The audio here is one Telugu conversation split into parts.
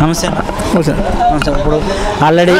నమస్తే అన్న. సార్ నమస్తే. ఇప్పుడు ఆల్రెడీ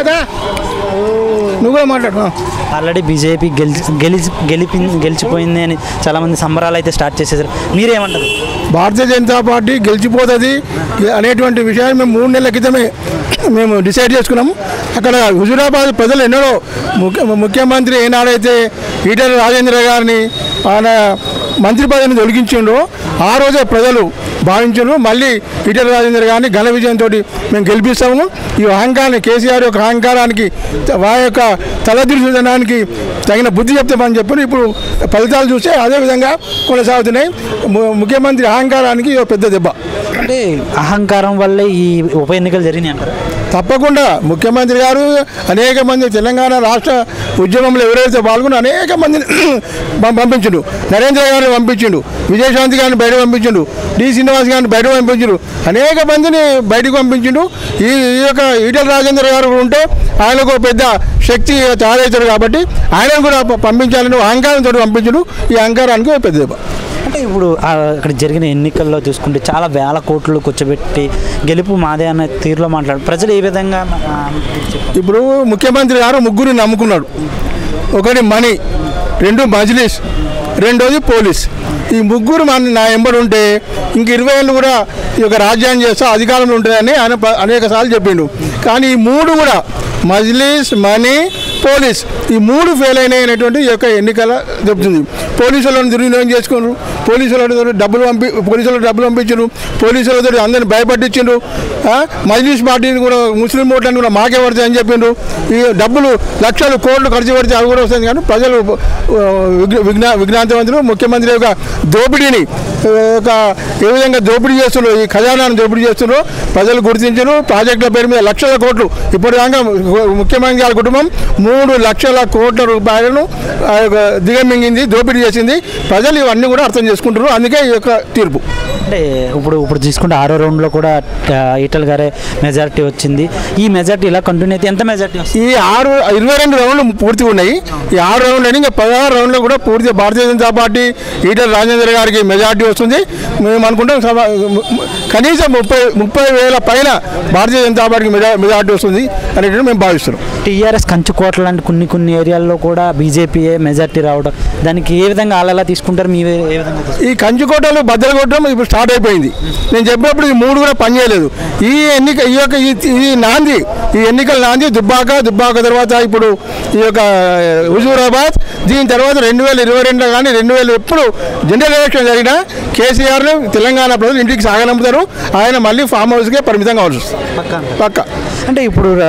నువ్వు కూడా మాట్లాడు ఆ. ఆల్రెడీ బీజేపీ గెలిచి గెలిచి గెలిపి గెలిచిపోయింది అని చాలామంది సంబరాలు అయితే స్టార్ట్ చేసేసారు మీరేమంటారు భారతీయ జనతా పార్టీ గెలిచిపోతుంది అనేటువంటి విషయాన్ని మేము మూడు నెలల క్రితమే మేము డిసైడ్ చేసుకున్నాము అక్కడ హుజురాబాద్ ప్రజలు ఎన్నడో ముఖ్య ముఖ్యమంత్రి ఏనాడైతే ఈటల రాజేంద్ర గారిని ఆయన మంత్రి పదవిని తొలగించిండో ఆ రోజే ప్రజలు భావించారు మళ్ళీ ఈటల రాజేంద్ర గారిని ఘన విజయంతో మేము గెలిపిస్తాము ఈ అహంకారాన్ని కేసీఆర్ యొక్క అహంకారానికి వారి యొక్క తలదిరుచడానికి తగిన బుద్ధి చెప్తామని చెప్పి ఇప్పుడు ఫలితాలు చూస్తే అదే విధంగా కొనసాగుతున్నాయి ము- ముఖ్యమంత్రి అహంకారానికి ఇది ఒక పెద్ద దెబ్బ అంటే అహంకారం వల్లే ఈ ఉప ఎన్నికలు జరిగినాయి అంటారు తప్పకుండా ముఖ్యమంత్రి గారు అనేక మంది తెలంగాణ రాష్ట్ర ఉద్యమంలో ఎవరైతే పాల్గొని అనేక మందిని పం- పంపించిండు నరేంద్ర గారిని పంపించిండు విజయశాంతి గారిని బయట పంపించిండు డి శ్రీనివాస్ గారిని బయట పంపించిండు అనేక మందిని బయటకు పంపించిండు ఈ ఈ యొక్క ఈటల రాజేంద్ర గారు ఉంటే ఆయనకు ఒక పెద్ద శక్తి తయారవుతారు కాబట్టి ఆయనను కూడా ప- పంపించాలని అహంకారంతో పంపించుడు ఈ అహంకారానికి ఒక పెద్ద దెబ్బ అంటే ఇప్పుడు ఆ అక్కడ జరిగిన ఎన్నికల్లో చూసుకుంటే చాలా వేల కోట్లు కూర్చోబెట్టి గెలుపు మాదే అనే తీరులో మాట్లాడు ప్రజలు ఏ విధంగా ఆ, చెప్పారు? ఇప్పుడు ముఖ్యమంత్రి గారు ముగ్గురిని నమ్ముకున్నాడు ఒకటి మనీ రెండు మజ్లిస్ రెండోది పోలీస్ ఈ ముగ్గురు మన నా ఎంబడి ఉంటే ఇంక ఇరవై ఏళ్ళు కూడా ఈ యొక్క రాజ్యాన్ని చేస్తా అధికారంలో ఉంటుందని ఆయన ప- అనేక సార్లు చెప్పిండు కానీ ఈ మూడు కూడా మజ్లిస్ మనీ పోలీస్ ఈ మూడు ఫెయిల్ అయినాయి అనేటువంటి ఈ యొక్క ఎన్నికల చెప్తుంది పోలీసులను దుర్వినియోగం చేసుకున్నారు పోలీసులతో డబ్బులు పంపి పోలీసులకు డబ్బులు పంపించారు పోలీసులతో అందరిని భయపట్టించారు మజ్లిస్ పార్టీని కూడా ముస్లిం ఓట్లను కూడా మాకే పడతాయి అని చెప్పిండ్రు ఈ డబ్బులు లక్షలు కోట్లు ఖర్చు పెడితే అవి కూడా వస్తుంది కానీ ప్రజలు ఆ, విఘ్న విఘ్న విజ్ఞానవంతులు ముఖ్యమంత్రి యొక్క దోపిడీని ఆ, ఒక ఏ విధంగా దోపిడీ చేస్తున్నారు ఈ ఖజానాను దోపిడీ చేస్తున్నారు ప్రజలు గుర్తించరు ప్రాజెక్టుల పేరు మీద లక్షల కోట్లు ఇప్పటిదాకా ముఖ్యమంత్రి గారి కుటుంబం మూడు లక్షల కోట్ల రూపాయలను ఆ, యొక్క దిగమింగింది దోపిడీ చేసింది ప్రజలు ఇవన్నీ కూడా అర్థం చేసుకుంటారు అందుకే ఈ యొక్క తీర్పు అంటే ఇప్పుడు ఇప్పుడు తీసుకుంటే ఆరో రౌండ్లో కూడా ఆ, ఈటల్ గారే మెజారిటీ వచ్చింది ఈ మెజారిటీ ఇలా కంటిన్యూ అయితే ఎంత మెజారిటీ వస్తుంది ఈ ఆరు ఇరవై రెండు రౌండ్లు పూర్తిగా ఉన్నాయి ఈ ఆరు రౌండ్లు అని ఇంకా పదహారు రౌండ్లో కూడా పూర్తిగా భారతీయ జనతా పార్టీ ఈటల రాజేంద్ర గారికి మెజార్టీ వస్తుంది మేము అనుకుంటాం సభ- కనీసం ముప్పై ముప్పై వేల పైన భారతీయ జనతా పార్టీకి మెజా మెజార్టీ వస్తుంది అనేటువంటి మేము భావిస్తున్నాం టీఆర్ఎస్ కంచుకోట లాంటి కొన్ని కొన్ని ఏరియాల్లో కూడా బీజేపీయే మెజారిటీ రావడం దానికి ఏ విధంగా వాళ్ళు ఎలా తీసుకుంటారు మీ ఏ విధంగా తీసుకుంటారు? ఈ కంచుకోటలు బద్దలు కొట్టడం ఇప్పుడు స్టార్ట్ అయిపోయింది నేను చెప్పినప్పుడు ఈ మూడు కూడా పనిచేయలేదు ఈ ఎన్నిక ఈ యొక్క ఈ- ఈ నాంది ఈ ఎన్నికల నాంది దుబ్బాక దుబ్బాక తర్వాత ఇప్పుడు ఈ యొక్క హుజూరాబాద్ దీని తర్వాత రెండు వేల ఇరవై రెండులో కానీ రెండు వేలు ఎప్పుడు జనరల్ ఎలక్షన్ జరిగినా కేసీఆర్ని తెలంగాణ ప్రజలు ఇంటికి సాగనంపుతారు ఆయన మళ్ళీ ఫామ్ హౌస్కే పరిమితం కావాల్సి వస్తుంది పక్క అంటే ఇప్పుడు ఆ,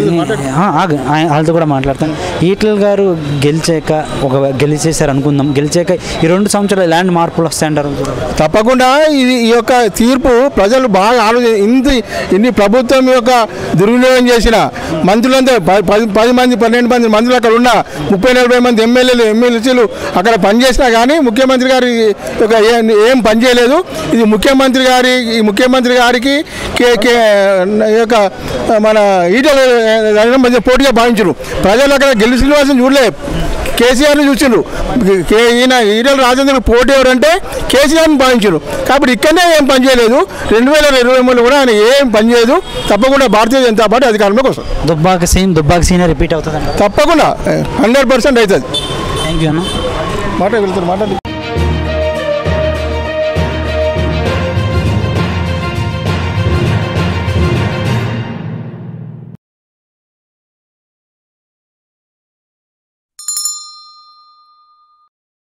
ఆ, ఆగు, ఆయన వాళ్ళతో కూడా మాట్లాడతాను ఈటల్ గారు గెలిచాక ఒక గెలిచేశారు అనుకుందాం గెలిచాక ఈ రెండు సంవత్సరాలు ఎలాంటి మార్పులు వస్తాయంటారు తప్పకుండా ఇది ఈ యొక్క తీర్పు ప్రజలు బాగా ఆలోచన ఇంత ఇన్ని ప్రభుత్వం యొక్క దుర్వినియోగం చేసిన మంత్రులంతా ప- పది పది మంది పన్నెండు మంది మంత్రులు అక్కడ ఉన్న ముప్పై నలభై మంది ఎమ్మెల్యేలు ఎమ్మెల్సీలు అక్కడ పనిచేసినా కానీ ముఖ్యమంత్రి గారి యొక్క ఏ- ఏం పనిచేయలేదు ఇది ముఖ్యమంత్రి గారి ఈ ముఖ్యమంత్రి గారికి కే కే ఈ యొక్క మన ఈటల రాజేంద్ర మధ్య పోటీగా భావించరు ప్రజలు అక్కడ గెలి శ్రీనివాసం చూడలే కేసీఆర్ని చూసిండ్రు కే ఈయన ఈటల రాజేంద్ర పోటీ ఎవరంటే కేసీఆర్ని భావించారు కాబట్టి ఇక్కడనే ఏం పని చేయలేదు రెండు వేల ఇరవై మూడు కూడా ఆయన ఏం పని చేయదు తప్పకుండా భారతీయ జనతా పార్టీ అధికారంలోకి వస్తుంది Dubbaka scene Dubbaka scene repeat అవుతుంది తప్పకుండా హండ్రెడ్ పర్సెంట్ అవుతుంది థ్యాంక్ యూ అన్న మాట వెళ్తారు మాట